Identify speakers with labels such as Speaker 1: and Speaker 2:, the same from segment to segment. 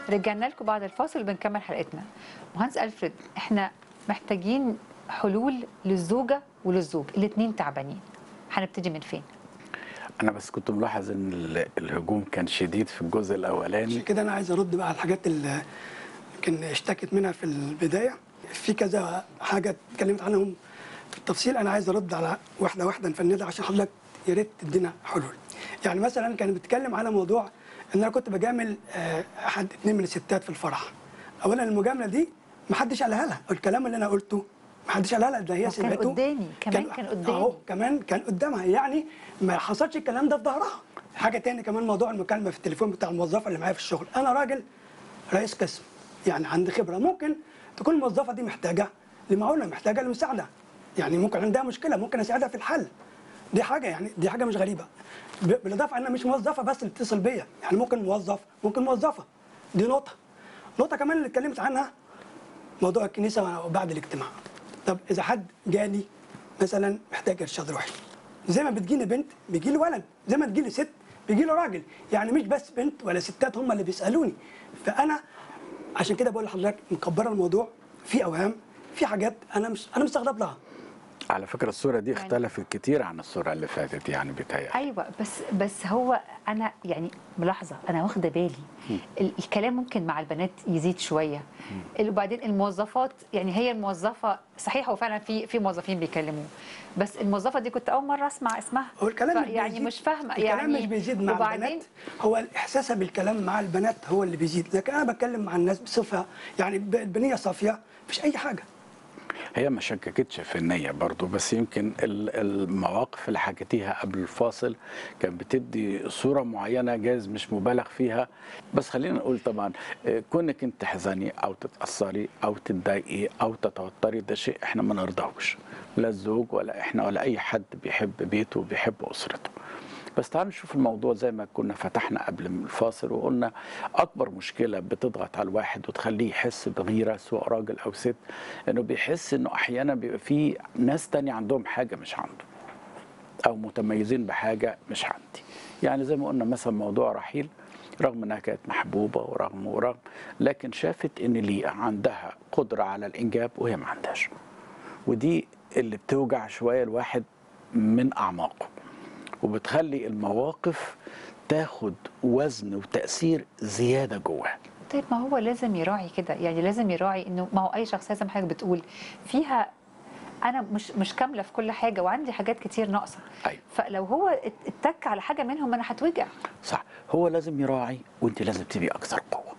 Speaker 1: رجعنا لكم بعد الفاصل وبنكمل حلقتنا مهندس الفريد احنا محتاجين حلول للزوجه وللزوج الاثنين تعبانين هنبتدي من فين
Speaker 2: انا بس كنت ملاحظ ان ال- الهجوم كان شديد في الجزء
Speaker 3: عشان
Speaker 2: الاولاني
Speaker 3: كده انا عايز ارد بقى على الحاجات اللي يمكن اشتكت منها في البدايه في كذا حاجه اتكلمت عنهم في التفصيل انا عايز ارد على واحده واحده نفندها عشان حضرتك يا ريت تدينا حلول يعني مثلا كان بيتكلم على موضوع ان انا كنت بجامل آه، احد اتنين من الستات في الفرح اولا المجامله دي ما حدش قالها لها الكلام اللي انا قلته ما حدش قالها لها ده هي
Speaker 1: وكان
Speaker 3: سمعته
Speaker 1: قدامي، كمان كان قدامي.
Speaker 3: اهو كمان كان قدامها يعني ما حصلش الكلام ده في ظهرها حاجه تاني كمان موضوع المكالمه في التليفون بتاع الموظفه اللي معايا في الشغل انا راجل رئيس قسم يعني عندي خبره ممكن تكون الموظفه دي محتاجه لمعونه محتاجه لمساعده يعني ممكن عندها مشكله ممكن اساعدها في الحل دي حاجه يعني دي حاجه مش غريبه ب- بالاضافه انها مش موظفه بس اللي تتصل بيا يعني ممكن موظف ممكن موظفه دي نقطه نقطه كمان اللي اتكلمت عنها موضوع الكنيسه وبعد الاجتماع طب اذا حد جاني مثلا محتاج ارشاد روحي زي ما بتجيني بنت بيجي لي ولد زي ما تجيلي ست بيجي له راجل يعني مش بس بنت ولا ستات هم اللي بيسالوني فانا عشان كده بقول لحضرتك مكبره الموضوع في اوهام في حاجات انا مش انا مستغرب لها
Speaker 2: على فكره الصوره دي
Speaker 1: يعني-
Speaker 2: اختلفت كتير عن الصوره اللي فاتت يعني بيتهيألي
Speaker 1: ايوه بس بس هو انا يعني ملاحظه انا واخده بالي ال- الكلام ممكن مع البنات يزيد شويه ال- وبعدين الموظفات يعني هي الموظفه صحيح هو فعلا في في موظفين بيكلموه بس الموظفه دي كنت اول مره اسمع اسمها
Speaker 3: هو الكلام مش
Speaker 1: يعني
Speaker 3: بيزيد.
Speaker 1: مش فاهمه
Speaker 3: الكلام
Speaker 1: يعني
Speaker 3: مش بيزيد مع
Speaker 1: وبعدين
Speaker 3: البنات هو الاحساس بالكلام مع البنات هو اللي بيزيد لكن انا بتكلم مع الناس بصفه يعني ب- بنيه صافيه مفيش اي حاجه
Speaker 2: هي ما شككتش في النية برضو بس يمكن ال- المواقف اللي حكيتيها قبل الفاصل كان بتدي صورة معينة جايز مش مبالغ فيها بس خلينا نقول طبعا آه، كونك انت تحزني او تتأثري او تتضايقي او تتوتري ده شيء احنا ما نرضاهوش لا الزوج ولا احنا ولا اي حد بيحب بيته وبيحب اسرته بس تعالوا نشوف الموضوع زي ما كنا فتحنا قبل الفاصل وقلنا اكبر مشكله بتضغط على الواحد وتخليه يحس بغيره سواء راجل او ست انه بيحس انه احيانا بيبقى في ناس تانية عندهم حاجه مش عنده او متميزين بحاجه مش عندي يعني زي ما قلنا مثلا موضوع رحيل رغم انها كانت محبوبه ورغم ورغم لكن شافت ان ليه عندها قدره على الانجاب وهي ما عندهاش ودي اللي بتوجع شويه الواحد من اعماقه وبتخلي المواقف تاخد وزن وتأثير زيادة جواه
Speaker 1: طيب ما هو لازم يراعي كده يعني لازم يراعي انه ما هو اي شخصيه زي ما حضرتك بتقول فيها انا مش مش كامله في كل حاجه وعندي حاجات كتير ناقصه
Speaker 2: أيوة.
Speaker 1: فلو هو ات- اتك على حاجه منهم انا هتوجع
Speaker 2: صح هو لازم يراعي وانت لازم تبقي أكثر قوة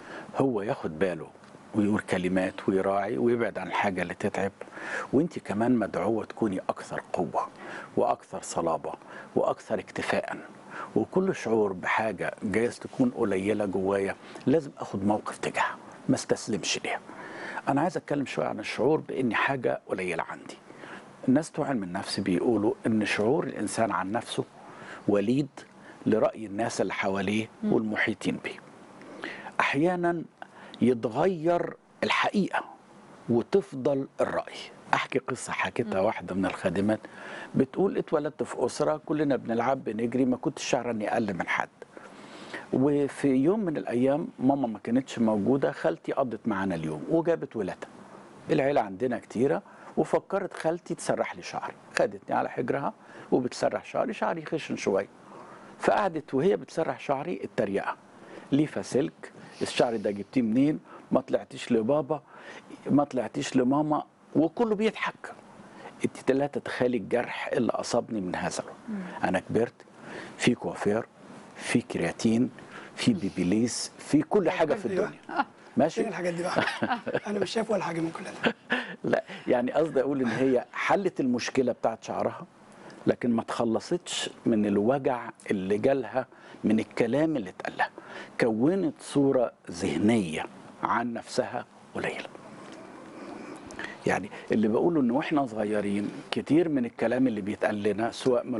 Speaker 2: هو ياخد باله ويقول كلمات ويراعي ويبعد عن الحاجة اللي تتعب وانت كمان مدعوة تكوني أكثر قوة وأكثر صلابة وأكثر اكتفاء وكل شعور بحاجة جايز تكون قليلة جوايا لازم أخد موقف تجاهها ما استسلمش ليها أنا عايز أتكلم شوية عن الشعور بإني حاجة قليلة عندي الناس بتوع علم النفس بيقولوا إن شعور الإنسان عن نفسه وليد لرأي الناس اللي حواليه والمحيطين به احيانا يتغير الحقيقه وتفضل الراي احكي قصه حكيتها واحده من الخادمات بتقول اتولدت في اسره كلنا بنلعب بنجري ما كنتش شعر اني اقل من حد وفي يوم من الايام ماما ما كانتش موجوده خالتي قضت معانا اليوم وجابت ولادها العيله عندنا كتيره وفكرت خالتي تسرح لي شعري خدتني على حجرها وبتسرح شعري شعري خشن شويه فقعدت وهي بتسرح شعري التريقه ليفه سلك الشعر ده جبتيه منين ما طلعتيش لبابا ما طلعتيش لماما وكله بيضحك انت لا تتخيلي الجرح اللي اصابني من هذا الوقت. انا كبرت في كوافير في كرياتين في بيبيليس في كل حاجه في
Speaker 3: أيوة.
Speaker 2: الدنيا ماشي
Speaker 3: فين الحاجات دي بقى انا مش شايف ولا حاجه من كل ده
Speaker 2: لا يعني قصدي اقول ان هي حلت المشكله بتاعت شعرها لكن ما تخلصتش من الوجع اللي جالها من الكلام اللي اتقال لها كونت صوره ذهنيه عن نفسها قليله يعني اللي بقوله ان واحنا صغيرين كتير من الكلام اللي بيتقال لنا سواء من